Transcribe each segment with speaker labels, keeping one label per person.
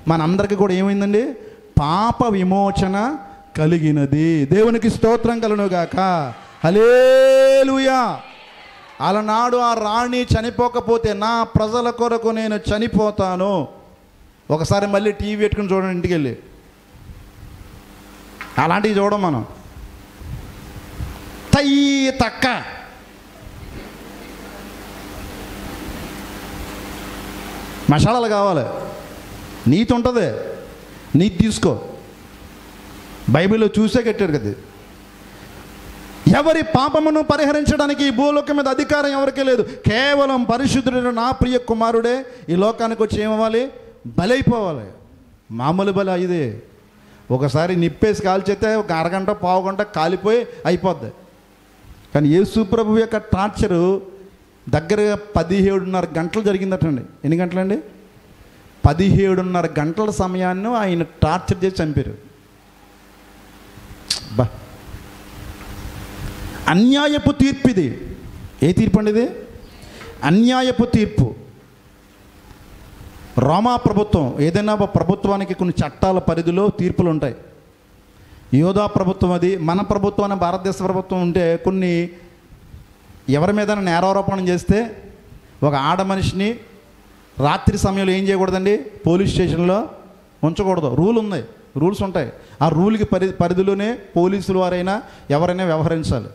Speaker 1: మనందరికీ కూడా ఏమైందండి పాప విమోచన కలిగినది దేవునికి స్తోత్రం కలను గాక హలేలుయా అలనాడు ఆ రాణి చనిపోకపోతే నా ప్రజల కొరకు నేను చనిపోతాను ఒకసారి మళ్ళీ టీవీ పెట్టుకుని చూడండి ఇంటికి వెళ్ళి అలాంటివి చూడం మనం తయ్యి తక్క మసాలాలు కావాలి నీతి ఉంటుంది నీతి తీసుకో బైబిల్లో చూసే కట్టారు కదా ఎవరి పాపమును పరిహరించడానికి ఈ భూలోకం మీద అధికారం ఎవరికీ లేదు కేవలం పరిశుద్ధుడైన నా ప్రియ కుమారుడే ఈ లోకానికి వచ్చి ఏమవ్వాలి బలైపోవాలి మామూలు బలి ఇదే ఒకసారి నిప్పేసి కాల్చేస్తే ఒక అరగంట పావు గంట కాలిపోయి అయిపోద్ది కానీ యేసు ప్రభు యొక్క టార్చరు దగ్గరగా పదిహేడున్నర గంటలు జరిగిందటండి ఎన్ని గంటలండి పదిహేడున్నర గంటల సమయాన్ని ఆయన టార్చర్ చేసి చంపారు బా అన్యాయపు తీర్పు ఇది ఏ తీర్పు అండి ఇది అన్యాయపు తీర్పు రోమా ప్రభుత్వం ఏదైనా ఒక ప్రభుత్వానికి కొన్ని చట్టాల పరిధిలో తీర్పులు ఉంటాయి యోధా ప్రభుత్వం అది మన ప్రభుత్వం అనే భారతదేశ ప్రభుత్వం ఉంటే కొన్ని ఎవరి మీద నేరారోపణ చేస్తే ఒక ఆడ మనిషిని రాత్రి సమయంలో ఏం చేయకూడదండి పోలీస్ స్టేషన్లో ఉంచకూడదు రూల్ ఉంది రూల్స్ ఉంటాయి ఆ రూల్కి పరి పరిధిలోనే పోలీసులు వారైనా ఎవరైనా వ్యవహరించాలి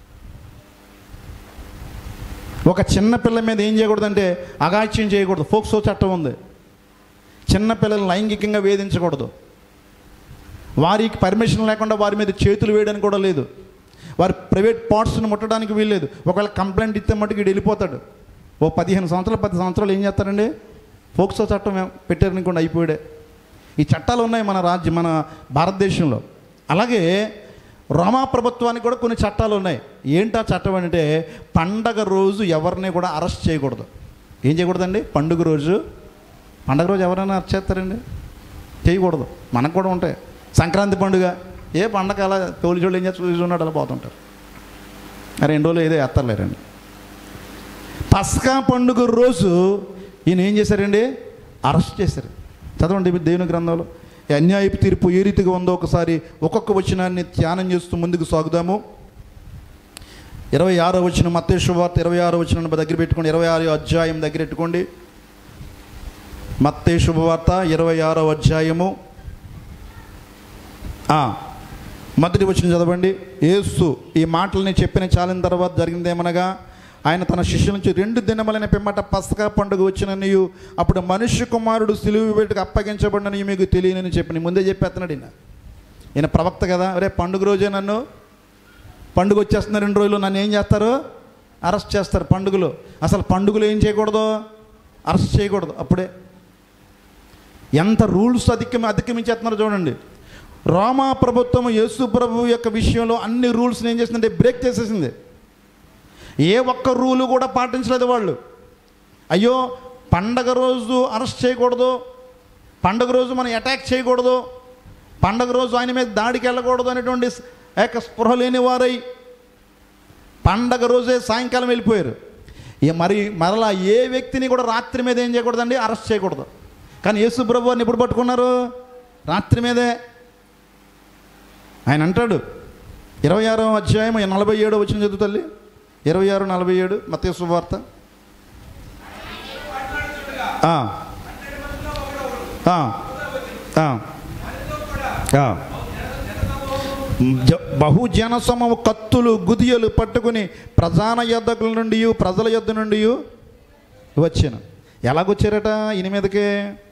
Speaker 1: ఒక చిన్న పిల్ల మీద ఏం చేయకూడదంటే అగాచ్యం చేయకూడదు ఫోక్సో చట్టం ఉంది చిన్న పిల్లల్ని లైంగికంగా వేధించకూడదు వారికి పర్మిషన్ లేకుండా వారి మీద చేతులు వేయడానికి కూడా లేదు వారి ప్రైవేట్ పార్ట్స్ని ముట్టడానికి వీల్లేదు ఒకవేళ కంప్లైంట్ ఇస్తే మటుకు వీడు వెళ్ళిపోతాడు ఓ పదిహేను సంవత్సరాలు పది సంవత్సరాలు ఏం చేస్తారండి ఫోక్సో చట్టం ఏం పెట్టారనుకోండి అయిపోయాడే ఈ చట్టాలు ఉన్నాయి మన రాజ్యం మన భారతదేశంలో అలాగే రోమా ప్రభుత్వానికి కూడా కొన్ని చట్టాలు ఉన్నాయి ఏంటా చట్టం అంటే పండగ రోజు ఎవరిని కూడా అరెస్ట్ చేయకూడదు ఏం చేయకూడదండి పండుగ రోజు పండగ రోజు ఎవరైనా అరెస్ట్ చేస్తారండి చేయకూడదు మనకు కూడా ఉంటాయి సంక్రాంతి పండుగ ఏ పండగ అలా పోలీసు వాళ్ళు ఏం చేస్తారు పోలీసు ఉన్నాడు అలా పోతుంటారు ఆ రెండు రోజులు ఏదో ఎత్తలేరండి పస్కా పండుగ రోజు ఈయన ఏం చేశారండి అరెస్ట్ చేశారు చదవండి మీరు దేవుని గ్రంథంలో ఈ అన్యాయపు తీర్పు ఏ రీతిగా ఉందో ఒకసారి ఒక్కొక్క వచనాన్ని ధ్యానం చేస్తూ ముందుకు సాగుదాము ఇరవై ఆరో వచ్చిన మత్తే శుభార్త ఇరవై ఆరో వచ్చిన దగ్గర పెట్టుకోండి ఇరవై ఆరో అధ్యాయం దగ్గర పెట్టుకోండి మత్తే శుభవార్త ఇరవై ఆరో అధ్యాయము ఆ, మొదటి వచ్చిన చదవండి యేసు ఈ మాటలని చెప్పిన చాలిన తర్వాత జరిగిందేమనగా ఆయన తన శిష్యుల నుంచి రెండు దినములైన పిమ్మట పసకా పండుగ వచ్చిననియు అప్పుడు మనుష్య కుమారుడు సిలువు వేటుకు అప్పగించబడినని మీకు తెలియనని చెప్పి ముందే చెప్పేస్తున్నాడు ఈయన ఈయన ప్రవక్త కదా రే పండుగ రోజే నన్ను పండుగ వచ్చేస్తున్న రెండు రోజులు నన్ను ఏం చేస్తారు అరెస్ట్ చేస్తారు పండుగలో అసలు పండుగలు ఏం చేయకూడదు అరెస్ట్ చేయకూడదు అప్పుడే ఎంత రూల్స్ అధికమి అధిగమించేస్తున్నారు చూడండి రోమా ప్రభుత్వం యేసు ప్రభు యొక్క విషయంలో అన్ని రూల్స్ని ఏం చేసిందంటే బ్రేక్ చేసేసింది ఏ ఒక్క రూలు కూడా పాటించలేదు వాళ్ళు అయ్యో పండగ రోజు అరెస్ట్ చేయకూడదు పండగ రోజు మనం అటాక్ చేయకూడదు పండగ రోజు ఆయన మీద దాడికి వెళ్ళకూడదు అనేటువంటి ఏక స్పృహ లేని వారై పండగ రోజే సాయంకాలం వెళ్ళిపోయారు ఇక మరి మరలా ఏ వ్యక్తిని కూడా రాత్రి మీద ఏం చేయకూడదండి అరెస్ట్ చేయకూడదు కానీ యేసు ప్రభు వారిని ఎప్పుడు పట్టుకున్నారు రాత్రి మీదే ఆయన అంటాడు ఇరవై ఆరో అధ్యాయం నలభై ఏడో వచ్చిన చదువు తల్లి ఇరవై ఆరు నలభై ఏడు మత్య శుభవార్త ఆ. ఆ. ఆ. ఆ. జ- బహుజన సమము కత్తులు గుదియలు పట్టుకుని ప్రధాన యొద్దకుల నుండి ప్రజల యొద్ద నుండి వచ్చాను ఎలాగొచ్చారట ఈయన మీదకే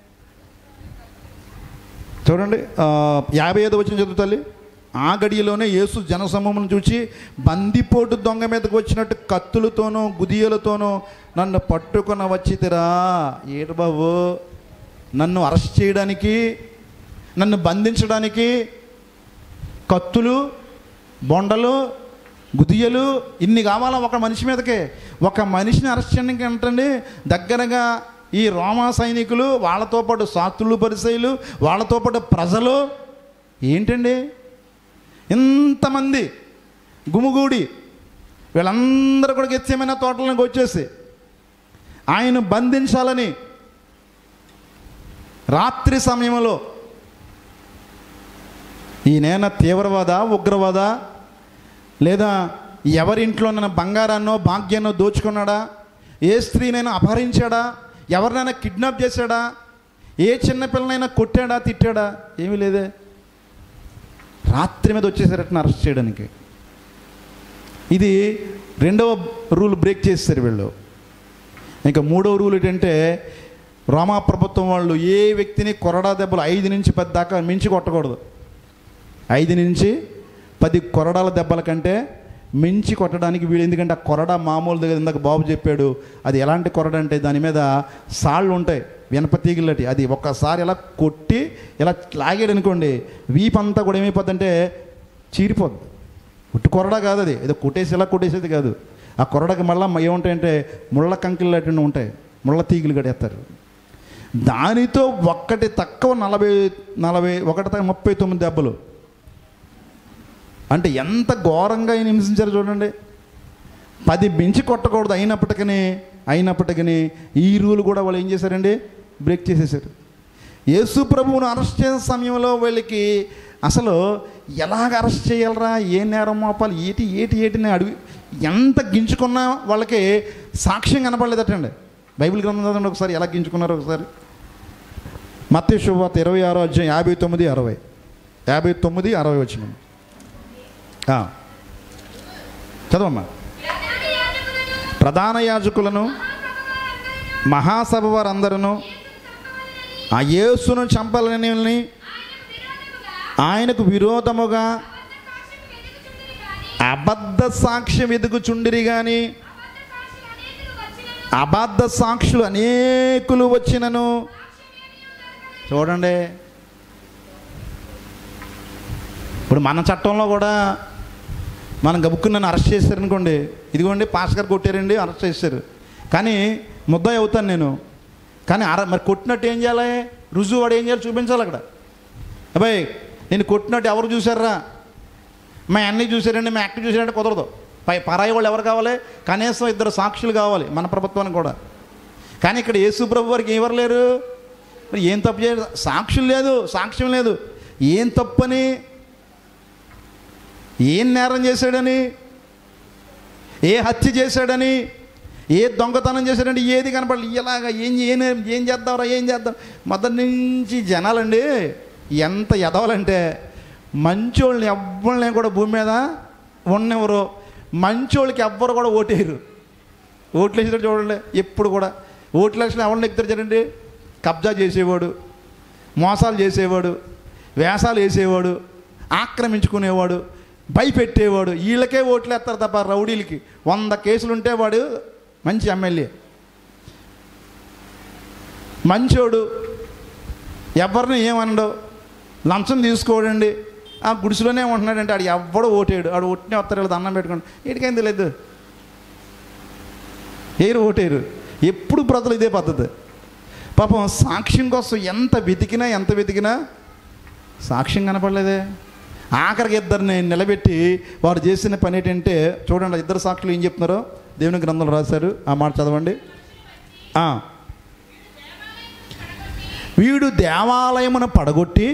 Speaker 1: చూడండి ఆ, యాభై ఐదు వచ్చిన చదువు తల్లి ఆ గడియలోనే యేసు జనసమూహం చూచి బందిపోటు దొంగ మీదకి వచ్చినట్టు కత్తులతోనూ గుదియలతోనూ నన్ను పట్టుకున్న వచ్చితిరా ఏడు బాబు నన్ను అరెస్ట్ చేయడానికి నన్ను బంధించడానికి కత్తులు బొండలు గుదియలు ఇన్ని కావాలా ఒక మనిషి మీదకే ఒక మనిషిని అరెస్ట్ చేయడానికి ఏంటండి దగ్గరగా ఈ రోమా సైనికులు వాళ్ళతో పాటు సాతులు పరిసయులు వాళ్ళతో పాటు ప్రజలు ఏంటండి ఇంతమంది గుమిగూడి వీళ్ళందరూ కూడా గెచ్చేమైన తోటలకు వచ్చేసి ఆయన బంధించాలని రాత్రి సమయంలో ఈయన తీవ్రవాద ఉగ్రవాద లేదా ఎవరింట్లోనైనా బంగారాన్నో భాగ్యాన్నో దోచుకున్నాడా ఏ స్త్రీనైనా అపహరించాడా ఎవరినైనా కిడ్నాప్ చేశాడా ఏ చిన్న పిల్లనైనా కొట్టాడా తిట్టాడా ఏమీ లేదే రాత్రి మీద వచ్చేసారట అరెస్ట్ చేయడానికి ఇది రెండవ రూల్ బ్రేక్ చేస్తారు వీళ్ళు ఇంకా మూడవ రూల్ ఏంటంటే రోమా ప్రభుత్వం వాళ్ళు ఏ వ్యక్తిని కొరడా దెబ్బలు ఐదు నుంచి పది దాకా మించి కొట్టకూడదు ఐదు నుంచి పది కొరడాల దెబ్బల కంటే మించి కొట్టడానికి వీలు ఎందుకంటే ఆ కొరడ మామూలు దగ్గర ఇందాక బాబు చెప్పాడు అది ఎలాంటి కొరడ అంటే దాని మీద సాళ్ళు ఉంటాయి వెనప తీగలటి అది ఒక్కసారి ఇలా కొట్టి ఇలా లాగాడు అనుకోండి వీపంతా కూడా ఏమైపోద్దంటే చీరిపోద్ది ఉట్టు కొరడ కాదు అది ఏదో కొట్టేసి ఇలా కొట్టేసేది కాదు ఆ కొరడకి మళ్ళీ ఏముంటాయంటే ముళ్ళ కంకిలు లాంటివి ఉంటాయి ముళ్ళ తీగలు కడేస్తారు దానితో ఒక్కటి తక్కువ నలభై నలభై ఒకటి తక్కువ ముప్పై తొమ్మిది దెబ్బలు అంటే ఎంత ఘోరంగా ఆయన హింసించారు చూడండి పది మించి కొట్టకూడదు అయినప్పటికీ అయినప్పటికీ ఈ రూల్ కూడా వాళ్ళు ఏం చేశారండి బ్రేక్ చేసేసారు యేసు ప్రభువును అరెస్ట్ చేసే సమయంలో వీళ్ళకి అసలు ఎలాగ అరెస్ట్ చేయాలరా ఏ నేరం మోపాలి ఏటి ఏటి ఏటిని అడిగి ఎంత గించుకున్నా వాళ్ళకి సాక్ష్యం కనపడలేదటండి బైబిల్ గ్రంథం చదవండి ఒకసారి ఎలా గించుకున్నారో ఒకసారి మత్య శుభార్త ఇరవై ఆరో అధ్యాయం యాభై తొమ్మిది అరవై యాభై తొమ్మిది అరవై వచ్చినాం చదవమ్మా ప్రధాన యాజకులను మహాసభ వారందరూ ఆ యేసును చంపాలని ఆయనకు విరోధముగా అబద్ధ సాక్ష్యం ఎదుగుచుండిరి కానీ అబద్ధ సాక్షులు అనేకులు వచ్చినను చూడండి ఇప్పుడు మన చట్టంలో కూడా మనం గబుక్కుని నన్ను అరెస్ట్ చేశారనుకోండి ఇదిగోండి పాస్ గారు కొట్టారండి అరెస్ట్ చేశారు కానీ ముద్దాయి అవుతాను నేను కానీ అర మరి కొట్టినట్టు ఏం చేయాలి రుజువు వాడు ఏం చేయాలి చూపించాలి అక్కడ అబ్బాయి నేను కొట్టినట్టు ఎవరు చూసారా మా అన్నయ్య చూసారండి మా యాక్టర్ చూసారంటే కుదరదు పై పరాయి వాళ్ళు ఎవరు కావాలి కనీసం ఇద్దరు సాక్షులు కావాలి మన ప్రభుత్వానికి కూడా కానీ ఇక్కడ యేసు ప్రభు వారికి ఎవరు లేరు మరి ఏం తప్పు చేయదు సాక్షులు లేదు సాక్ష్యం లేదు ఏం తప్పని ఏం నేరం చేశాడని ఏ హత్య చేశాడని ఏ దొంగతనం చేశాడండి ఏది కనపడలేదు ఇలాగా ఏం ఏం ఏం చేద్దాంరా ఏం చేద్దాం మొదటి నుంచి జనాలండి ఎంత ఎదవాలంటే మంచోళ్ళని ఎవ్వరిని కూడా భూమి మీద ఉన్నెవరు మంచోళ్ళకి ఎవ్వరు కూడా ఓటేయరు ఓట్లు వేసినట్టు చూడండి ఎప్పుడు కూడా ఓట్లు వేసిన ఎవరిని ఎక్కుతారు చూడండి కబ్జా చేసేవాడు మోసాలు చేసేవాడు వేషాలు వేసేవాడు ఆక్రమించుకునేవాడు భయపెట్టేవాడు వీళ్ళకే ఓట్లు వేస్తారు తప్ప రౌడీలకి వంద కేసులు ఉంటే వాడు మంచి ఎమ్మెల్యే మంచోడు ఎవరిని ఏమనడు లంచం తీసుకోడండి ఆ గుడిసెలోనే ఉంటున్నాడంటే ఆడు ఎవ్వడు ఓటేడు ఆడు ఒట్టినే వస్తారు వీళ్ళు దండం పెట్టుకోండి వీటికేం తెలియదు ఏరు ఓటేరు ఎప్పుడు బ్రతలు ఇదే పద్ధతి పాపం సాక్ష్యం కోసం ఎంత వెతికినా ఎంత వెతికినా సాక్ష్యం కనపడలేదే ఆఖరికి ఇద్దరిని నిలబెట్టి వారు చేసిన పని ఏంటంటే చూడండి ఇద్దరు సాక్షులు ఏం చెప్తున్నారో దేవుని గ్రంథంలో రాశారు ఆ మాట చదవండి ఆ. వీడు దేవాలయమును పడగొట్టి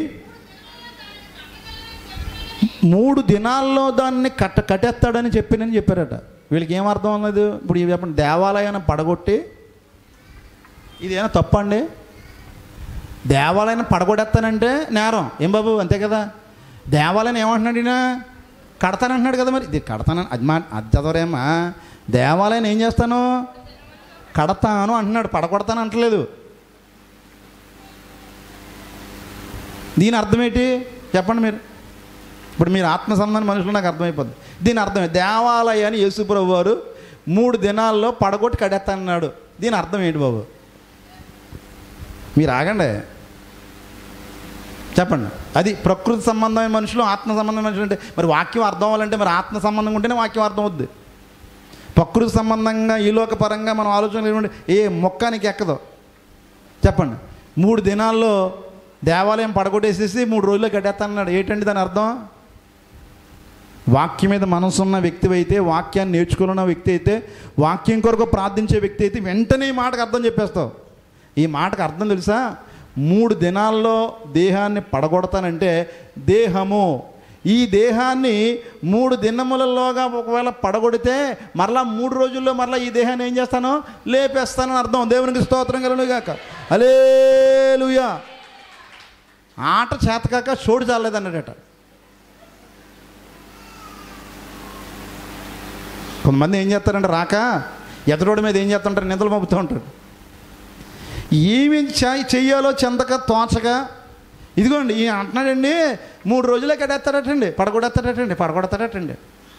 Speaker 1: మూడు దినాల్లో దాన్ని కట్ట కట్టేస్తాడని చెప్పినని చెప్పారట వీళ్ళకి ఏం అర్థం అన్నది ఇప్పుడు ఇవి చెప్పండి దేవాలయాన్ని పడగొట్టి ఇదేనా తప్పండి దేవాలయాన్ని పడగొట్టేస్తానంటే నేరం ఏం బాబు అంతే కదా దేవాలయం ఏమంటున్నాడు ఈయన కడతానంటున్నాడు కదా మరి ఇది కడతానని అది మా అది చదవరేమ్మా దేవాలయం ఏం చేస్తాను కడతాను అంటున్నాడు పడగొడతాను అంటలేదు దీని అర్థం ఏంటి చెప్పండి మీరు ఇప్పుడు మీరు ఆత్మ సంబంధం మనుషులు నాకు అర్థమైపోద్ది దీని అర్థం దేవాలయాన్ని యేసుప్రభు వారు మూడు దినాల్లో పడగొట్టి కడేస్తానన్నాడు దీని అర్థం ఏంటి బాబు మీరు ఆగండి చెప్పండి అది ప్రకృతి సంబంధమైన మనుషులు ఆత్మ సంబంధమైన మనుషులు అంటే మరి వాక్యం అర్థం అవ్వాలంటే మరి ఆత్మ సంబంధం ఉంటేనే వాక్యం అర్థం అవుద్ది ప్రకృతి సంబంధంగా ఈ లోక పరంగా మనం ఆలోచనలు ఏమంటే ఏ మొక్కానికి ఎక్కదు చెప్పండి మూడు దినాల్లో దేవాలయం పడగొట్టేసేసి మూడు రోజుల్లో కట్టేస్తానన్నాడు ఏంటండి దాని అర్థం వాక్యం మీద మనసున్న వ్యక్తి అయితే వాక్యాన్ని నేర్చుకున్న వ్యక్తి అయితే వాక్యం కొరకు ప్రార్థించే వ్యక్తి అయితే వెంటనే ఈ మాటకు అర్థం చెప్పేస్తావు ఈ మాటకు అర్థం తెలుసా మూడు దినాల్లో దేహాన్ని పడగొడతానంటే దేహము ఈ దేహాన్ని మూడు దినములలోగా ఒకవేళ పడగొడితే మరలా మూడు రోజుల్లో మరలా ఈ దేహాన్ని ఏం చేస్తాను లేపేస్తానని అర్థం దేవునికి స్తోత్రం కలుగాక అలేలుయా ఆట చేతకాక చోటు చాలేదన్నాడట కొంతమంది ఏం చేస్తారంటే రాక ఎదరోడి మీద ఏం చేస్తుంటారు నిద్రలు మబ్బుతూ ఉంటారు ఏమి చే- చెయ్యాలో చెందక తోచక ఇదిగోండి ఈయన అంటున్నాడండి మూడు రోజులే కడేస్తాడటండి పడగొడేస్తాడటండి పడగొడతాడటండి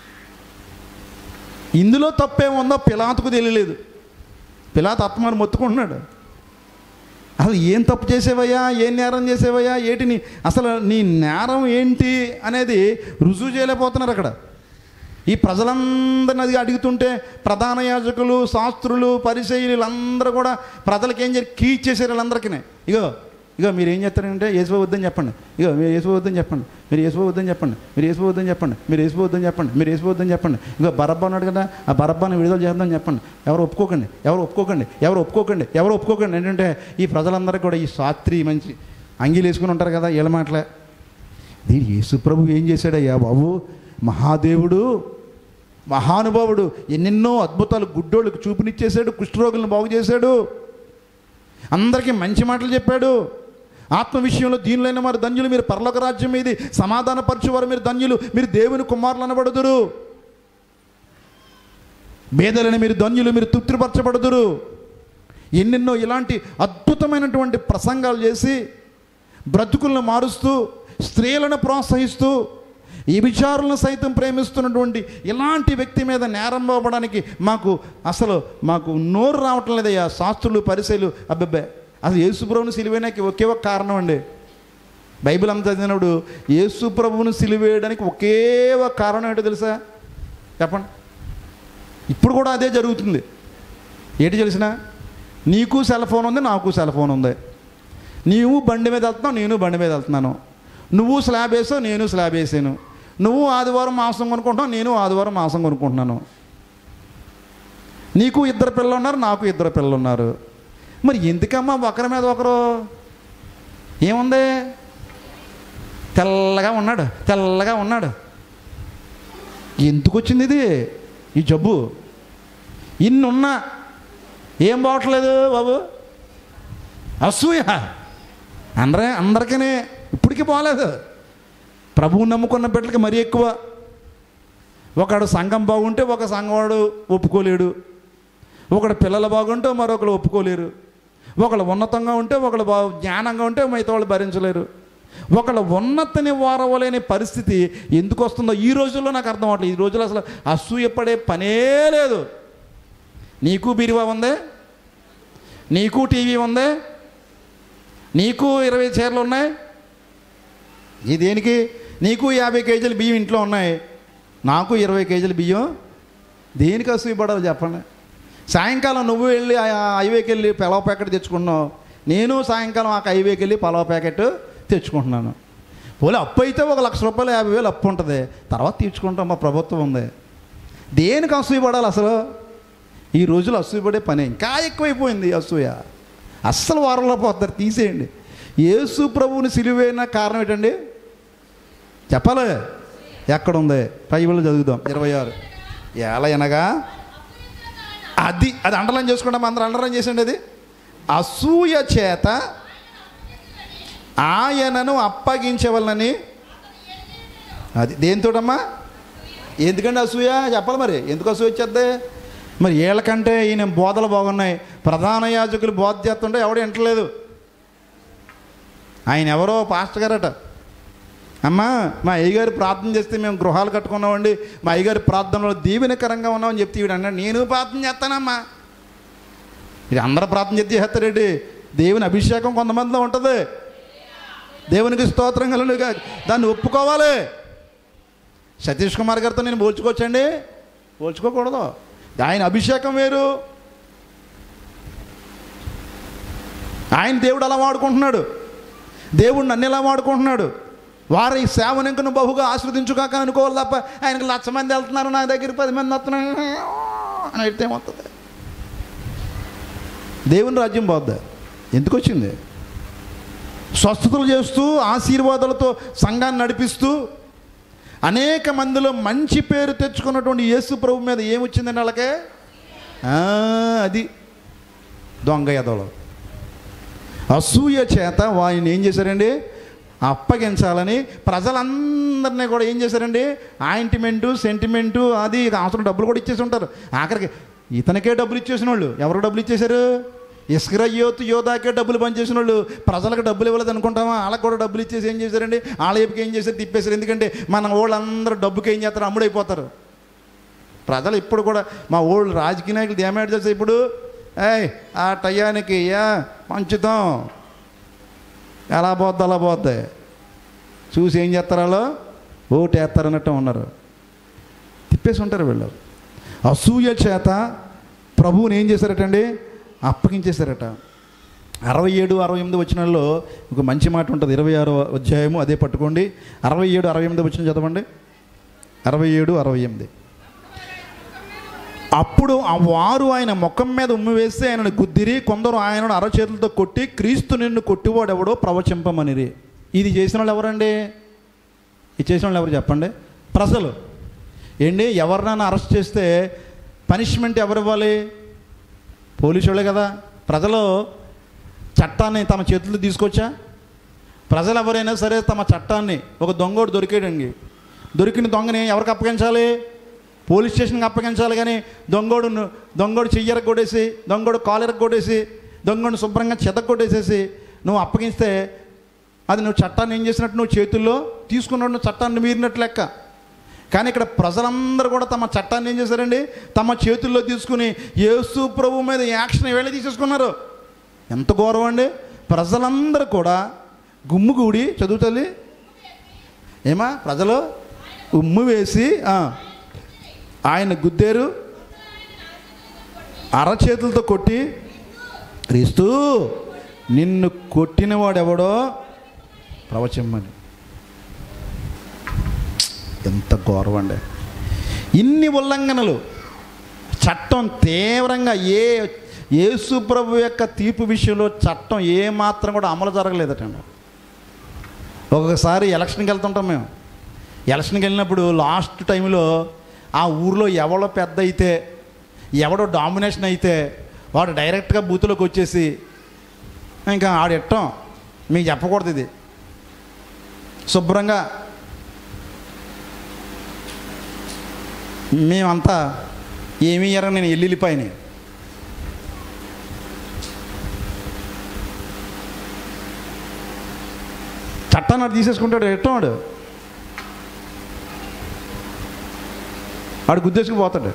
Speaker 1: ఇందులో తప్పేముందో పిలాతుకు తెలియలేదు పిలాత్ ఆత్మని మొత్తుకుంటున్నాడు అసలు ఏం తప్పు చేసేవయ్యా ఏం నేరం చేసేవయ్యా ఏటిని అసలు నీ నేరం ఏంటి అనేది రుజువు చేయలేకపోతున్నారు అక్కడ ఈ ప్రజలందరిని అది అడుగుతుంటే ప్రధాన యాజకులు శాస్త్రులు పరిచయులు వీళ్ళందరూ కూడా ప్రజలకి ఏం చేసి కీచ్ చేశారు వీళ్ళందరికీ ఇగో ఇగో మీరు ఏం చేస్తారంటే యేసువ వద్దని చెప్పండి ఇగో మీరు యేసువ వద్దని చెప్పండి మీరు యేసువ వద్దని చెప్పండి మీరు యేసువ వద్దని చెప్పండి మీరు యేసువ వద్దని చెప్పండి మీరు యేసువ వద్దని చెప్పండి ఇగో బరబ్బా ఉన్నాడు కదా ఆ బరబ్బాని విడుదల చేద్దాం చెప్పండి ఎవరు ఒప్పుకోకండి ఎవరు ఒప్పుకోకండి ఎవరు ఒప్పుకోకండి ఎవరు ఒప్పుకోకండి ఏంటంటే ఈ ప్రజలందరూ కూడా ఈ శాస్త్రి మంచి అంగీలు వేసుకుని ఉంటారు కదా వీళ్ళ మాటలే దీని యేసు ప్రభు ఏం చేశాడయ్యా బాబు మహాదేవుడు మహానుభావుడు ఎన్నెన్నో అద్భుతాలు గుడ్డోళ్ళకి చూపునిచ్చేశాడు కుష్ఠరోగులను బాగు చేశాడు అందరికీ మంచి మాటలు చెప్పాడు ఆత్మ విషయంలో దీనిలైన వారు ధన్యులు మీరు పరలోక రాజ్యం మీది సమాధానపరచువారు మీరు ధన్యులు మీరు దేవుని కుమారులు అనబడుదురు పేదలని మీరు ధన్యులు మీరు తృప్తిపరచబడుదురు ఎన్నెన్నో ఇలాంటి అద్భుతమైనటువంటి ప్రసంగాలు చేసి బ్రతుకులను మారుస్తూ స్త్రీలను ప్రోత్సహిస్తూ ఈ విచారులను సైతం ప్రేమిస్తున్నటువంటి ఇలాంటి వ్యక్తి మీద నేరం పోవడానికి మాకు అసలు మాకు నోరు రావటం లేదయ్యా శాస్త్రులు పరిశైలు అబ్బబ్బే అసలు యేసుప్రభుని సిలివేయడానికి ఒకే ఒక కారణం అండి బైబిల్ అంతా చదివినప్పుడు యేసు ప్రభువును సిలివేయడానికి ఒకే ఒక కారణం ఏంటో తెలుసా చెప్పండి ఇప్పుడు కూడా అదే జరుగుతుంది ఏంటి తెలిసిన నీకు సెల్ ఫోన్ ఉంది నాకు సెల్ ఫోన్ ఉంది నీవు బండి మీద వెళ్తున్నావు నేను బండి మీద వెళ్తున్నాను నువ్వు స్లాబ్ వేసావు నేను స్లాబ్ వేసాను నువ్వు ఆదివారం మాంసం కొనుక్కుంటున్నావు నేను ఆదివారం మాంసం కొనుక్కుంటున్నాను నీకు ఇద్దరు పిల్లలు ఉన్నారు నాకు ఇద్దరు పిల్లలు ఉన్నారు మరి ఎందుకమ్మా ఒకరి మీద ఒకరు ఏముంది తెల్లగా ఉన్నాడు తెల్లగా ఉన్నాడు ఎందుకు వచ్చింది ఇది ఈ జబ్బు ఇన్ని ఉన్నా ఏం బాగట్లేదు బాబు అసూయ అందరే అందరికీ ఇప్పటికీ పోలేదు ప్రభువు నమ్ముకున్న బిడ్డలకి మరీ ఎక్కువ ఒకడు సంఘం బాగుంటే ఒక సంఘవాడు ఒప్పుకోలేడు ఒకడు పిల్లలు బాగుంటే మరొకరు ఒప్పుకోలేరు ఒకళ్ళు ఉన్నతంగా ఉంటే ఒకళ్ళు బా జ్ఞానంగా ఉంటే మిగతా వాళ్ళు భరించలేరు ఒకళ్ళు ఉన్నతిని వారవలేని పరిస్థితి ఎందుకు వస్తుందో ఈ రోజుల్లో నాకు అర్థం అవ్వట్లేదు ఈ రోజుల్లో అసలు అసూయపడే పనే లేదు నీకు బీరువా ఉంది నీకు టీవీ ఉంది నీకు ఇరవై చీరలు ఉన్నాయి ఈ దేనికి నీకు యాభై కేజీలు బియ్యం ఇంట్లో ఉన్నాయి నాకు ఇరవై కేజీలు బియ్యం దేనికి అసూయపడాలి చెప్పండి సాయంకాలం నువ్వు వెళ్ళి ఆ హైవేకి వెళ్ళి పొలవ ప్యాకెట్ తెచ్చుకుంటున్నావు నేను సాయంకాలం ఆ హైవేకి వెళ్ళి పొలవ ప్యాకెట్ తెచ్చుకుంటున్నాను పోలే అప్పు అయితే ఒక లక్ష రూపాయలు యాభై వేలు అప్పు ఉంటుంది తర్వాత తీర్చుకుంటాం మా ప్రభుత్వం ఉంది దేనికి అసూయపడాలి అసలు ఈ రోజులు అసూయపడే పని ఇంకా ఎక్కువైపోయింది ఈ అసూయ అస్సలు వారంలో పోతారు తీసేయండి యేసు ప్రభువుని సిలువైన కారణం ఏంటండి చెప్పాలి ఎక్కడుంది బైబిల్ చదువుదాం ఇరవై ఆరు ఎలా అనగా అది అది అండర్లైన్ చేసుకుంటాం అందరూ అండర్లైన్ చేసండి అది అసూయ చేత ఆయనను అప్పగించవలనని అది దేనితోటమ్మా ఎందుకండి అసూయ చెప్పాలి మరి ఎందుకు అసూయ వచ్చేద్ది మరి వీళ్ళకంటే ఈయన బోధలు బాగున్నాయి ప్రధాన యాజకులు బోధ చేస్తుంటే ఎవడు వింటలేదు ఆయన ఎవరో పాస్టర్ గారట అమ్మా మా అయ్యగారు ప్రార్థన చేస్తే మేము గృహాలు కట్టుకున్నామండి మా అయ్యగారి ప్రార్థనలో దీవెనకరంగా ఉన్నామని చెప్తే ఈవిడ అన్నాడు నేను ప్రార్థన చేస్తానమ్మా ఇది అందరూ ప్రార్థన చేస్తే చేస్తారేంటి దేవుని అభిషేకం కొంతమందిలో ఉంటుంది దేవునికి స్తోత్రం కలుగుగా దాన్ని ఒప్పుకోవాలి సతీష్ కుమార్ గారితో నేను పోల్చుకోవచ్చండి పోల్చుకోకూడదు ఆయన అభిషేకం వేరు ఆయన దేవుడు అలా వాడుకుంటున్నాడు దేవుడు నన్ను ఎలా వాడుకుంటున్నాడు వారి ఈ సేవనింకను బహుగా ఆస్వాదించుగాక అనుకోవాలి తప్ప ఆయనకు లక్ష మంది వెళ్తున్నారు నా దగ్గర పది మంది వస్తున్నారు అని అయితే ఏమవుతుంది దేవుని రాజ్యం పోద్దా ఎందుకు వచ్చింది స్వస్థతలు చేస్తూ ఆశీర్వాదాలతో సంఘాన్ని నడిపిస్తూ అనేక మందిలో మంచి పేరు తెచ్చుకున్నటువంటి యేసు ప్రభు మీద ఏమొచ్చిందండి వాళ్ళకే ఆ, అది దొంగ ఎదవలు అసూయ చేత వారిని ఏం చేశారండి అప్పగించాలని ప్రజలందరినీ కూడా ఏం చేశారండి ఆయింటిమెంటు సెంటిమెంటు అది అవసరం డబ్బులు కూడా ఇచ్చేసి ఉంటారు ఆఖరికి ఇతనికే డబ్బులు ఇచ్చేసిన వాళ్ళు ఎవరు డబ్బులు ఇచ్చేశారు ఇస్కర యోత్ యోధాకే డబ్బులు పనిచేసిన వాళ్ళు ప్రజలకు డబ్బులు ఇవ్వలేదు అనుకుంటామా వాళ్ళకి కూడా డబ్బులు ఇచ్చేసి ఏం చేశారండి వాళ్ళ వైపుకి ఏం చేశారు తిప్పేశారు ఎందుకంటే మన వాళ్ళందరూ డబ్బుకి ఏం చేస్తారు అమ్ముడైపోతారు ప్రజలు ఇప్పుడు కూడా మా ఓల్డ్ రాజకీయ నాయకులు ఏమేట్ చేస్తే ఇప్పుడు ఏయ్ ఆ టయానికి యా పంచుతాం ఎలా పోద్ది అలా పోద్ది చూసి ఏం చేస్తారు వాళ్ళు ఓటు వేస్తారు అన్నట్టు ఉన్నారు తిప్పేసి ఉంటారు వీళ్ళు అసూయ చేత ప్రభువుని ఏం చేశారటండి అప్పగించేశారట అరవై ఏడు అరవై ఎనిమిది వచ్చినాల్లో ఒక మంచి మాట ఉంటుంది ఇరవై ఆరో అధ్యాయము అదే పట్టుకోండి అరవై ఏడు అరవై ఎనిమిది వచ్చిన చదవండి అరవై ఏడు అరవై ఎనిమిది అప్పుడు ఆ వారు ఆయన ముఖం మీద ఉమ్మి వేస్తే ఆయనను గుద్దిరి కొందరు ఆయనను అరచేతులతో కొట్టి క్రీస్తు నిన్ను కొట్టివాడెవడో ప్రవచింపమనిరి ఇది చేసిన వాళ్ళు ఎవరండి ఇది చేసిన వాళ్ళు ఎవరు చెప్పండి ప్రజలు ఏంటి ఎవరినైనా అరెస్ట్ చేస్తే పనిష్మెంట్ ఎవరు ఇవ్వాలి పోలీసు వాళ్ళే కదా ప్రజలు చట్టాన్ని తమ చేతుల్లో తీసుకొచ్చా ప్రజలు ఎవరైనా సరే తమ చట్టాన్ని ఒక దొంగోడు దొరికాడండి దొరికిన దొంగని ఎవరికి అప్పగించాలి పోలీస్ స్టేషన్కి అప్పగించాలి కానీ దొంగోడు దొంగోడు చెయ్యర కొట్టేసి దొంగోడు కాలర కొట్టేసి దొంగోడు శుభ్రంగా చెద కొట్టేసేసి నువ్వు అప్పగిస్తే అది నువ్వు చట్టాన్ని ఏం చేసినట్టు నువ్వు చేతుల్లో తీసుకున్నాడు నువ్వు చట్టాన్ని మీరినట్టు లెక్క కానీ ఇక్కడ ప్రజలందరూ కూడా తమ చట్టాన్ని ఏం చేశారండి తమ చేతుల్లో తీసుకుని యేసు ప్రభు మీద యాక్షన్ వేళ తీసేసుకున్నారు ఎంత గౌరవం అండి ప్రజలందరూ కూడా గుమ్ముగూడి చదువుతల్లి ఏమా ప్రజలు ఉమ్ము వేసి ఆ, ఆయన గుద్దేరు అరచేతులతో కొట్టి క్రీస్తు నిన్ను కొట్టినవాడెవడో ప్రవచమ్మని ఎంత గౌరవం అండి ఇన్ని ఉల్లంఘనలు చట్టం తీవ్రంగా ఏ యేసు ప్రభు యొక్క తీర్పు విషయంలో చట్టం ఏ మాత్రం కూడా అమలు జరగలేదటండి ఒక్కొక్కసారి ఎలక్షన్కి వెళ్తుంటాం మేము ఎలక్షన్కి వెళ్ళినప్పుడు లాస్ట్ టైంలో ఆ ఊర్లో ఎవడో పెద్ద అయితే ఎవడో డామినేషన్ అయితే వాడు డైరెక్ట్గా బూత్లోకి వచ్చేసి ఇంకా ఆడెట్టం మీకు చెప్పకూడదు ఇది శుభ్రంగా మేమంతా ఏమీ ఇయ్యరు నేను ఎల్లుల్లిపాయని చట్టాన్ని వాడు తీసేసుకుంటాడు ఎట్టం వాడు వాడు గుద్దేసుకు పోతాడు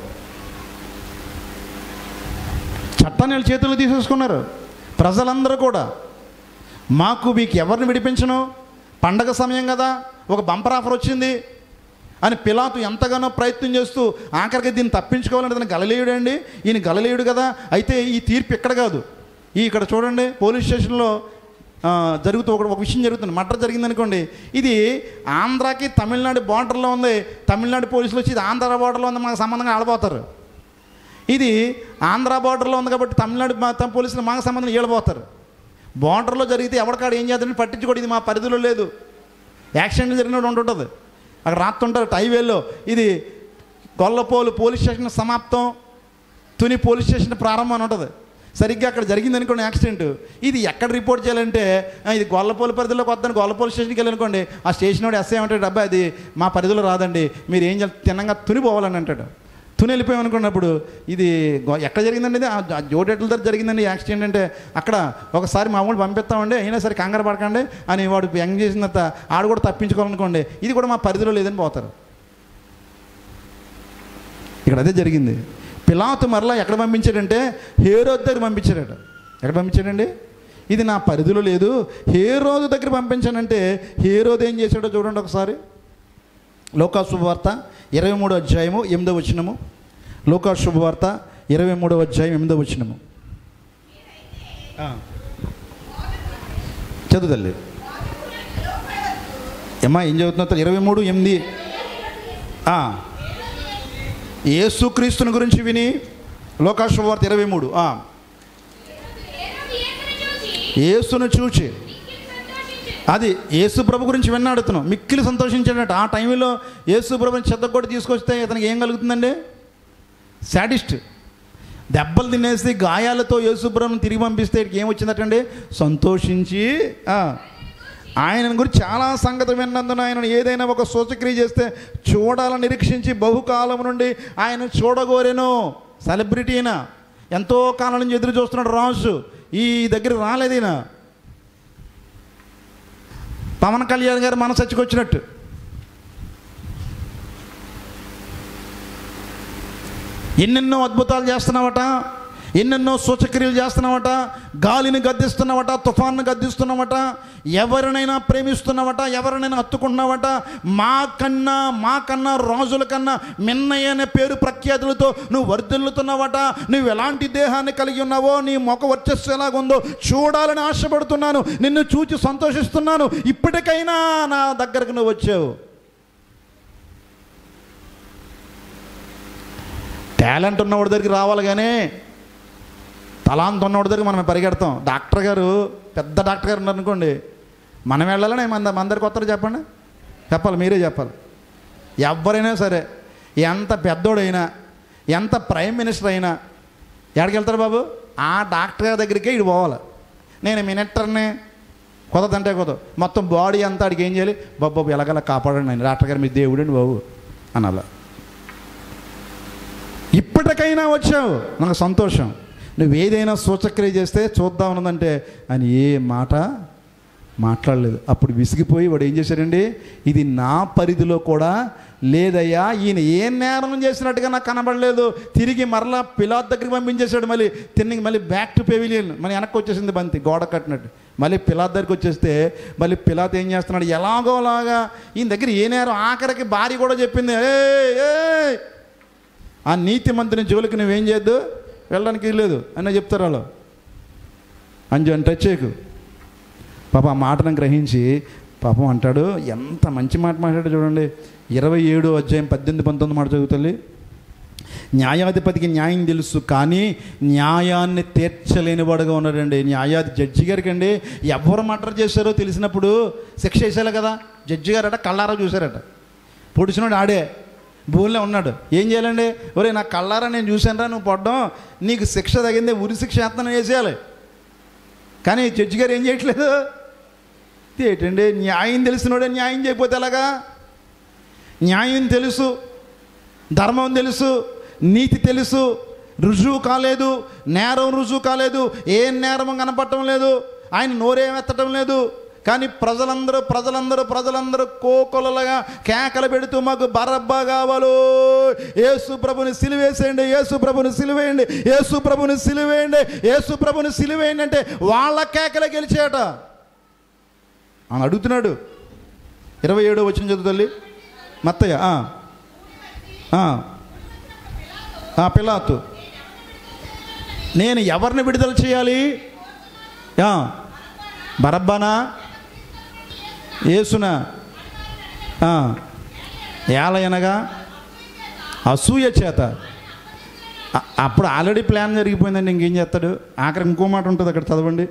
Speaker 1: చట్టాన్ని వాళ్ళ చేతుల్లో తీసేసుకున్నారు ప్రజలందరూ కూడా మాకు మీకు ఎవరిని విడిపించను పండగ సమయం కదా ఒక బంపర్ ఆఫర్ వచ్చింది అని పిలాతు ఎంతగానో ప్రయత్నం చేస్తూ ఆఖరికి దీన్ని తప్పించుకోవాలంటే తన గలలేయుడు అండి ఈయన గలలేయుడు కదా అయితే ఈ తీర్పు ఇక్కడ కాదు ఈ ఇక్కడ చూడండి పోలీస్ స్టేషన్లో ఆ, జరుగుతూ ఒక ఒక విషయం జరుగుతుంది మర్డర్ జరిగింది అనుకోండి ఇది ఆంధ్రాకి తమిళనాడు బార్డర్లో ఉంది తమిళనాడు పోలీసులు వచ్చి ఇది ఆంధ్ర బార్డర్లో ఉంది మాకు సంబంధంగా ఆడబోతారు ఇది ఆంధ్ర బార్డర్లో ఉంది కాబట్టి తమిళనాడు మా- తమ పోలీసులు మాకు సంబంధం ఏళ్ళబోతారు బార్డర్లో జరిగితే ఎవరికాడు ఏం చేద్దని పట్టించుకోడు ఇది మా పరిధిలో లేదు యాక్సిడెంట్ జరిగినట్టు ఉంటుంటుంది అక్కడ రాస్తుంటారు హైవేలో ఇది గొల్లపోలు పోలీస్ స్టేషన్ సమాప్తం తుని పోలీస్ స్టేషన్ ప్రారంభం అని ఉంటుంది సరిగ్గా అక్కడ జరిగింది అనుకోండి యాక్సిడెంట్ ఇది ఎక్కడ రిపోర్ట్ చేయాలంటే ఆ, ఇది గొల్లపోలు పరిధిలోకి వద్దని గొల్లపోలు స్టేషన్కి వెళ్ళనుకోండి ఆ స్టేషన్ వాడు ఎస్ఐ అంటాడు అబ్బాయి అది మా పరిధిలో రాదండి మీరు ఏం చేయాలి తిన్నంగా తుని పోవాలని అంటాడు తుని వెళ్ళిపోయాం అనుకున్నప్పుడు ఇది గో- ఎక్కడ జరిగిందండి ఇది? ఆ జ- జోడెట్ల దగ్గర జరిగిందండి యాక్సిడెంట్ అంటే అక్కడ ఒకసారి మామూలు పంపిస్తామండి అయినా సరే కంగారు పడకండి అని వాడు యంగ్ చేసిన తర్వాత ఆడు కూడా తప్పించుకోవాలనుకోండి ఇది కూడా మా పరిధిలో లేదని పోతారు ఇక్కడ అదే జరిగింది పిలాతు మరలా ఎక్కడ పంపించాడంటే హేరోద్ దగ్గర పంపించాడట ఎక్కడ పంపించాడండి ఇది నా పరిధిలో లేదు హేరోదు దగ్గర పంపించానంటే హేరోద్ ఏం చేశాడో చూడండి ఒకసారి లోకా శుభవార్త ఇరవై మూడో అధ్యాయము ఎనిమిదో వచ్చినము లోకా శుభవార్త ఇరవై మూడో అధ్యాయం ఎనిమిదో వచ్చినము చదువు తల్లి ఏమ్మా ఏం చదువుతున్నా ఇరవై మూడు ఎనిమిది ఆ. యేసుక్రీస్తుని గురించి విని లోకా శుభవార్త ఇరవై మూడు ఆ. యేసును చూచి అది యేసు ప్రభు గురించి విన్నాడుతున్నాం మిక్కిలి సంతోషించాడట ఆ టైంలో యేసు ప్రభుని చెద్దకొట్టి తీసుకొస్తే ఇతనికి ఏం కలుగుతుందండి శాడిస్ట్ దెబ్బలు తినేసి గాయాలతో యేసుప్రభుని తిరిగి పంపిస్తే ఇక్కడికి ఏం వచ్చిందటండి సంతోషించి ఆ, ఆయన గురించి చాలా సంగతి విన్నందున ఆయన ఏదైనా ఒక సూచక్రియ చేస్తే చూడాలని నిరీక్షించి బహుకాలం నుండి ఆయన చూడగోరెను సెలబ్రిటీ అయినా ఎంతో కాలం నుంచి ఎదురు చూస్తున్నాడు రాజు ఈ దగ్గర రాలేదు ఈయన పవన్ కళ్యాణ్ గారు మన చచ్చికొచ్చినట్టు ఎన్నెన్నో అద్భుతాలు చేస్తున్నావట ఎన్నెన్నో సూచక్రియలు చేస్తున్నావట గాలిని గద్దిస్తున్నావట తుఫాన్ని గద్దిస్తున్నావట ఎవరినైనా ప్రేమిస్తున్నావట ఎవరినైనా హత్తుకుంటున్నావట మా కన్నా మా కన్నా రాజుల కన్నా మిన్నయ్య అనే పేరు ప్రఖ్యాతులతో నువ్వు వర్ధిల్లుతున్నావట నువ్వు ఎలాంటి దేహాన్ని కలిగి ఉన్నావో నీ మొక వర్చస్సు ఎలాగుందో చూడాలని ఆశపడుతున్నాను నిన్ను చూచి సంతోషిస్తున్నాను ఇప్పటికైనా నా దగ్గరకు నువ్వు వచ్చావు టాలెంట్ ఉన్నవాడి దగ్గరికి రావాలి కానీ తలాంత ఉన్నవాడి దగ్గరికి మనం పరిగెడతాం డాక్టర్ గారు పెద్ద డాక్టర్ గారు ఉన్నారు అనుకోండి మనం వెళ్ళాలని మన మన దగ్గరికి వస్తారు చెప్పండి చెప్పాలి మీరే చెప్పాలి ఎవరైనా సరే ఎంత పెద్దోడైనా ఎంత ప్రైమ్ మినిస్టర్ అయినా ఎక్కడికి వెళ్తారు బాబు ఆ డాక్టర్ గారి దగ్గరికే ఇటు పోవాలి నేను మినిస్టర్ని కుదరదంటే కుదరదు మొత్తం బాడీ అంతా అడిగి ఏం చేయాలి బాబు బాబు ఎలాగలా కాపాడండి ఆయన డాక్టర్ గారు మీ దేవుడండి బాబు అనాల ఇప్పటికైనా వచ్చావు నాకు సంతోషం నువ్వు ఏదైనా సూచక్రియ చేస్తే చూద్దాం ఉన్నదంటే ఆయన ఏ మాట మాట్లాడలేదు అప్పుడు విసిగిపోయి వాడు ఏం చేశాడండి ఇది నా పరిధిలో కూడా లేదయ్యా ఈయన ఏ నేరం చేసినట్టుగా నాకు కనబడలేదు తిరిగి మరలా పిలాత్ దగ్గరికి పంపించేశాడు మళ్ళీ తిరిగి మళ్ళీ బ్యాక్ టు పెవిలియన్ మళ్ళీ వెనక్కి వచ్చేసింది బంతి గోడ కట్టినట్టు మళ్ళీ పిలాత్ దగ్గరికి వచ్చేస్తే మళ్ళీ పిలాత్ ఏం చేస్తున్నాడు ఎలాగోలాగా ఈయన దగ్గర ఏ నేరం ఆఖరికి భార్య కూడా చెప్పింది ఏ ఏ ఆ నీతి మంత్రిని జోలికి నువ్వేం చేయొద్దు వెళ్ళడానికి లేదు అని చెప్తారు వాళ్ళు అంజు అని టచ్ చేయకు పాప ఆ మాటను గ్రహించి పాపం అంటాడు ఎంత మంచి మాట మాట్లాడు చూడండి ఇరవై ఏడు అధ్యాయం పద్దెనిమిది పంతొమ్మిది మాట చదువుతుంది న్యాయాధిపతికి న్యాయం తెలుసు కానీ న్యాయాన్ని తీర్చలేనివాడుగా ఉన్నాడండి న్యాయాధి జడ్జి గారికి అండి ఎవరు మర్డర్ చేశారో తెలిసినప్పుడు శిక్ష వేసేలే కదా జడ్జి గారట కళ్ళారా చూశారట పొడిచినాడు ఆడే భూమిలో ఉన్నాడు ఏం చేయాలండి ఒరే నా కళ్ళారా నేను చూశానురా నువ్వు పడ్డం నీకు శిక్ష తగిందే ఉరి శిక్ష యత్నం వేసేయాలి కానీ జడ్జి గారు ఏం చేయట్లేదు ఏంటండి న్యాయం తెలిసినోడే న్యాయం చేయకపోతే ఎలాగా న్యాయం తెలుసు ధర్మం తెలుసు నీతి తెలుసు రుజువు కాలేదు నేరం రుజువు కాలేదు ఏ నేరం కనపడటం లేదు ఆయన నోరేమెత్తటం లేదు కానీ ప్రజలందరూ ప్రజలందరూ ప్రజలందరూ కోకొలలుగా కేకలు పెడుతూ మాకు బరబ్బా కావాలో యేసు ప్రభుని సిలివేసేయండి యేసు ప్రభుని సిలివేయండి యేసు ప్రభుని సిలివేయండి యేసు ప్రభుని సిలివేయండి అంటే వాళ్ళ కేకలే గెలిచేట అని అడుగుతున్నాడు ఇరవై ఏడో వచ్చిన చదువు తల్లి మత్తయ్య ఆ. ఆ. ఆ, పిలాతు నేను ఎవరిని విడుదల చేయాలి ఆ. బరబ్బానా యేసునా ఆ. ఏలయనగా అసూయ చేత అ- అప్పుడు ఆల్రెడీ ప్లాన్ జరిగిపోయిందండి ఇంకేం చేస్తాడు ఆఖరి ఇంకో మాట ఉంటుంది అక్కడ చదవండి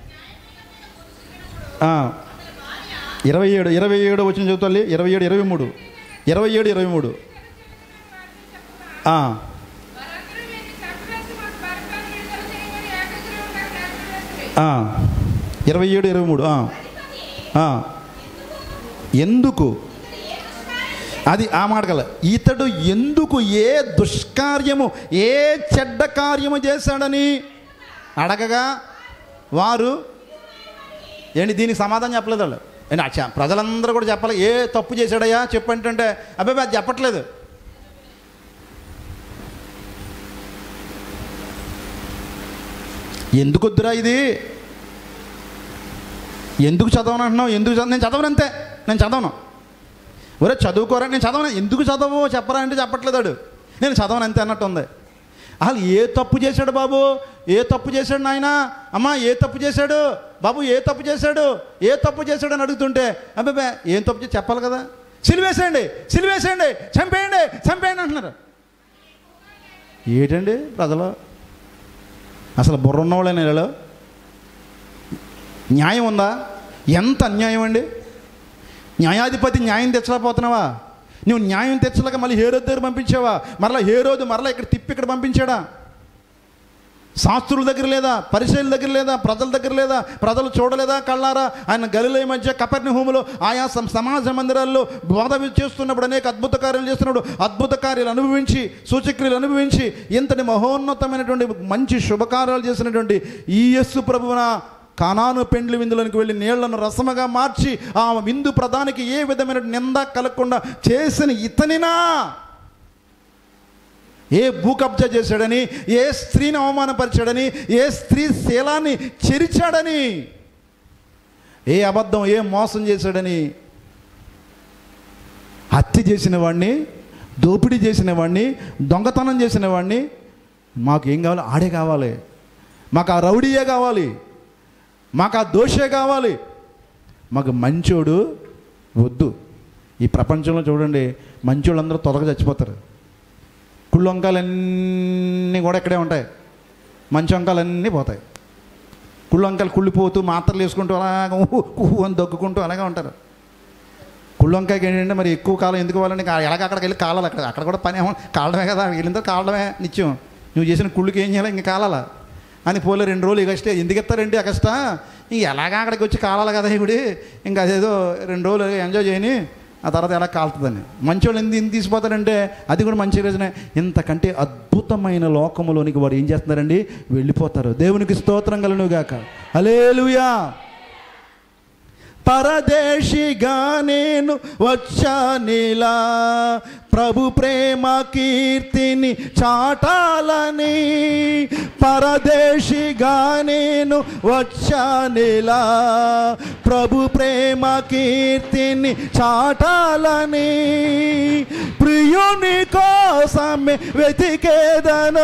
Speaker 1: ఆ. ఇరవై ఏడు ఇరవై ఏడు వచ్చిన చదువుతాలి ఇరవై ఏడు ఇరవై మూడు ఇరవై ఏడు ఇరవై మూడు ఆ. ఆ. ఇరవై ఏడు ఇరవై మూడు ఆ. ఆ. ఎందుకు అది ఆ మాట కల ఇతడు ఎందుకు ఏ దుష్కార్యము ఏ చెడ్డ కార్యము చేశాడని అడగగా వారు ఏంటి దీనికి సమాధానం చెప్పలేదు వాళ్ళు ఏంటి అచ్చా ప్రజలందరూ కూడా చెప్పాలి ఏ తప్పు చేశాడయ్యా చెప్పంటే అబ్బాయి అది చెప్పట్లేదు ఎందుకు వద్దురా ఇది ఎందుకు చదవను అంటున్నావు ఎందుకు చదవ నేను చదవను అంతే నేను చదవను ఒరే చదువుకోరా నేను చదవను ఎందుకు చదవవు చెప్పరా అంటే చెప్పట్లేదు వాడు నేను చదవను అంతే అన్నట్టు ఉంది అసలు ఏ తప్పు చేశాడు బాబు ఏ తప్పు చేశాడు నాయన అమ్మా ఏ తప్పు చేశాడు బాబు ఏ తప్పు చేశాడు ఏ తప్పు చేశాడు అని అడుగుతుంటే అబ్బాబే ఏం తప్పు చేసి చెప్పాలి కదా సిలివేసేయండి సిలివేసేయండి చంపేయండి చంపేయండి అంటున్నారు ఏంటండి ప్రజలు అసలు బుర్ర ఉన్నవాళ్ళే నెలలో న్యాయం ఉందా ఎంత అన్యాయం అండి న్యాయాధిపతి న్యాయం తెచ్చలేకపోతున్నావా నువ్వు న్యాయం తెచ్చలేక మళ్ళీ హేరోద్ దగ్గర పంపించావా మరలా హేరోదు మరలా ఇక్కడ తిప్పి ఇక్కడ పంపించాడా శాస్త్రుల దగ్గర లేదా పరిశీల దగ్గర లేదా ప్రజల దగ్గర లేదా ప్రజలు చూడలేదా కళ్ళారా ఆయన గలిలే మధ్య కపర్ని హోములో ఆయా సం- సమాజ మందిరాల్లో బోధ చేస్తున్నప్పుడు అనేక అద్భుత కార్యాలు చేస్తున్నప్పుడు అద్భుత కార్యాలు అనుభవించి సూచక్రియలు అనుభవించి ఇంతటి మహోన్నతమైనటువంటి మంచి శుభకార్యాలు చేసినటువంటి ఈ యస్సు ప్రభువున కానాను పెండ్లి విందులోనికి వెళ్ళి నీళ్లను రసముగా మార్చి ఆ విందు ప్రధానికి ఏ విధమైన నింద కలగకుండా చేసిన ఇతనినా ఏ భూ కబ్జా చేశాడని ఏ స్త్రీని అవమానపరిచాడని ఏ స్త్రీ శీలాన్ని చెరిచాడని ఏ అబద్ధం ఏ మోసం చేశాడని హత్య చేసిన వాడిని దోపిడీ చేసిన వాడిని దొంగతనం చేసిన వాడిని మాకు ఏం కావాలి ఆడే కావాలి మాకు ఆ రౌడీయే కావాలి మాకు ఆ దోషే కావాలి మాకు మంచోడు వద్దు ఈ ప్రపంచంలో చూడండి మంచోళ్ళందరూ త్వరగా చచ్చిపోతారు కుళ్ళు వంకాయలన్నీ కూడా ఇక్కడే ఉంటాయి మంచి వంకాయలన్నీ పోతాయి కుళ్ళు వంకాయలు కుళ్ళిపోతూ మాత్రలు వేసుకుంటూ అలాగ ఊహు ఊహు అని దొక్కుకుంటూ అలాగే ఉంటారు కుళ్ళు వంకాయకి ఏంటంటే మరి ఎక్కువ కాలం ఎందుకు వాళ్ళని ఎలాగ అక్కడికి వెళ్ళి కాలాలి అక్కడ అక్కడ కూడా పని ఏమో కాలడమే కదా అక్కడికి వెళ్ళిన తర్వాత కాలడమే నిత్యం నువ్వు చేసిన కుళ్ళుకి ఏం చేయాలి ఇంకా కాలాలా అని పోలే రెండు రోజులు ఇగస్టే ఎందుకు ఇస్తారండి అగస్ట ఇంక ఎలాగ అక్కడికి వచ్చి కాలాలి కదా ఇప్పుడు ఇంకా అదేదో రెండు రోజులు ఎంజాయ్ చేయని ఆ తర్వాత ఎలా కాలుతుందని మంచోళ్ళు ఎందుకు ఎందుకు తీసిపోతారంటే అది కూడా మంచి రీజనే ఇంతకంటే అద్భుతమైన లోకములోనికి వారు ఏం చేస్తున్నారండి వెళ్ళిపోతారు దేవునికి స్తోత్రం కలను గాక అలేలుయా పరదేశిగా నేను వచ్చానిలా ప్రభు ప్రేమ కీర్తిని చాటాలని పరదేశిగా నేను వచ్చానిలా ప్రభు ప్రేమ కీర్తిని చాటాలని ప్రియుని కోసమే వెతికేదను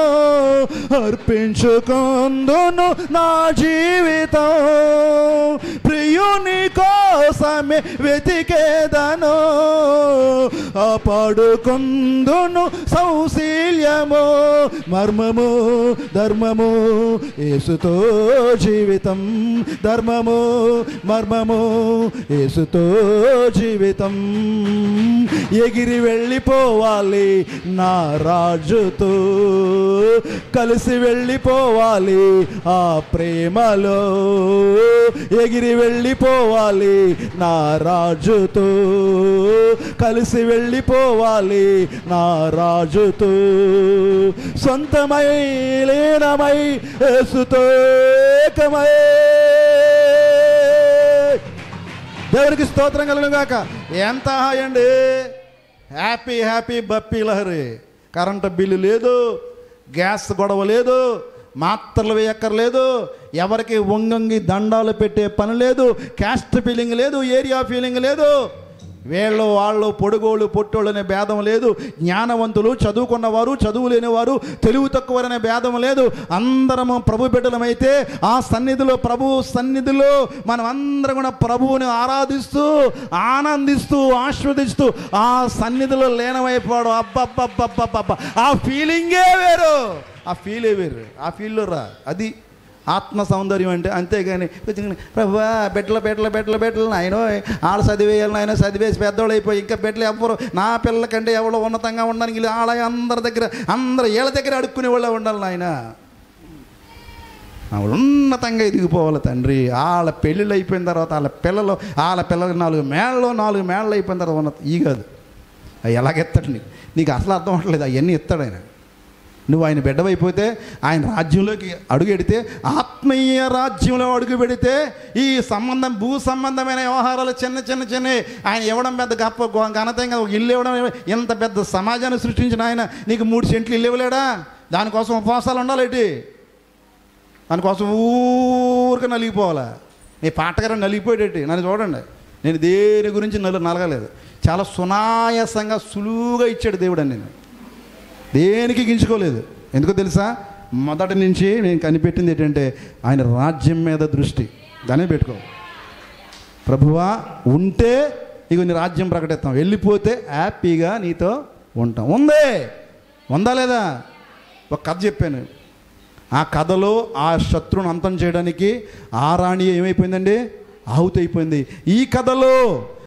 Speaker 1: అర్పించుకుందును నా జీవితం ప్రియుని కోసమే వెతికేదను అపాడుకుందును సౌశీల్యము మర్మము ధర్మము యేసుతో జీవితం ధర్మము మర్మము యేసుతో జీవితం ఎగిరి వెళ్ళిపోవాలి నా రాజుతో కలిసి వెళ్ళిపోవాలి ఆ ప్రేమలో ఎగిరి వెళ్ళిపోవాలి నా రాజుతో కలిసి వెళ్ళిపోవాలి నా రాజుతో సొంతమై లీనమై యేసుతో ఏకమై దేవునికి స్తోత్రం కలను గాక ఎంత హాయ్ అండి happy happy Bappi Lahiri current bill లేదు గ్యాస్ గొడవ లేదు మాత్రలు వేయక్కర్లేదు ఎవరికి వంగంగి దండాలు పెట్టే పని లేదు క్యాస్ట్ ఫీలింగ్ లేదు ఏరియా ఫీలింగ్ లేదు వీళ్ళు వాళ్ళు పొడుగోళ్ళు పొట్టోళ్ళు అనే భేదం లేదు జ్ఞానవంతులు చదువుకున్నవారు చదువు లేనివారు తెలివి తక్కువరనే భేదం లేదు అందరము ప్రభు బిడ్డలమైతే ఆ సన్నిధిలో ప్రభు సన్నిధిలో మనం అందరం కూడా ప్రభువుని ఆరాధిస్తూ ఆనందిస్తూ ఆస్వాదిస్తూ ఆ సన్నిధిలో లీనమైపోవడం అబ్బబ్బబ్బబ్బబ్బ ఆ ఫీలింగే వేరు ఆ ఫీలే వేరు ఆ ఫీల్లో రా అది ఆత్మ సౌందర్యం అంటే అంతేగాని ప్రభా బెట్ల బెట్ల బెట్ల బెట్ల నాయనో ఆడ చదివేయాలి నాయన చదివేసి పెద్దోళ్ళు అయిపోయి ఇంకా బెట్లు ఎవ్వరు నా పిల్లల కంటే ఎవరో ఉన్నతంగా ఉండడానికి వీళ్ళు ఆడ అందరి దగ్గర అందరు ఏళ్ళ దగ్గర అడుక్కునే వాళ్ళే ఉండాలి నాయన వాళ్ళు ఉన్నతంగా ఎదిగిపోవాలి తండ్రి వాళ్ళ పెళ్ళిళ్ళు అయిపోయిన తర్వాత వాళ్ళ పిల్లలు వాళ్ళ పిల్లలు నాలుగు మేళ్ళలో నాలుగు మేళ్ళు అయిపోయిన తర్వాత ఉన్నత ఈ కాదు అవి ఎలాగెత్తాడు నీకు నీకు అసలు అర్థం అవ్వట్లేదు అవన్నీ ఎత్తాడు ఆయన నువ్వు ఆయన బిడ్డవైపోతే ఆయన రాజ్యంలోకి అడుగు పెడితే ఆత్మీయ రాజ్యంలో అడుగు పెడితే ఈ సంబంధం భూ సంబంధమైన వ్యవహారాలు చిన్న చిన్న చిన్న ఆయన ఇవ్వడం పెద్ద గొప్ప గొ- ఘనత ఏం కాదు. ఒక ఇల్లు ఇవ్వడం ఇంత పెద్ద సమాజాన్ని సృష్టించిన ఆయన నీకు మూడు సెంట్లు ఇల్లు ఇవ్వలేడా దానికోసం ఉపవాసాలు ఉండాలేటి దానికోసం ఊరికే నలిగిపోవాలా నీ పాటగారు నలిగిపోయేటట్టు నన్ను చూడండి నేను దేని గురించి నలు నలగలేదు చాలా సునాయాసంగా సులువుగా ఇచ్చాడు దేవుడు అని నేను దేనికి గించుకోలేదు ఎందుకో తెలుసా మొదటి నుంచి నేను కనిపెట్టింది ఏంటంటే ఆయన రాజ్యం మీద దృష్టి దానే పెట్టుకో ప్రభువా ఉంటే ఇక నీ రాజ్యం ప్రకటిస్తాం వెళ్ళిపోతే హ్యాపీగా నీతో ఉంటాం ఉందే ఉందా లేదా ఒక కథ చెప్పాను ఆ కథలో ఆ శత్రువును అంతం చేయడానికి ఆ రాణి ఏమైపోయిందండి ఆహుతి అయిపోయింది ఈ కథలో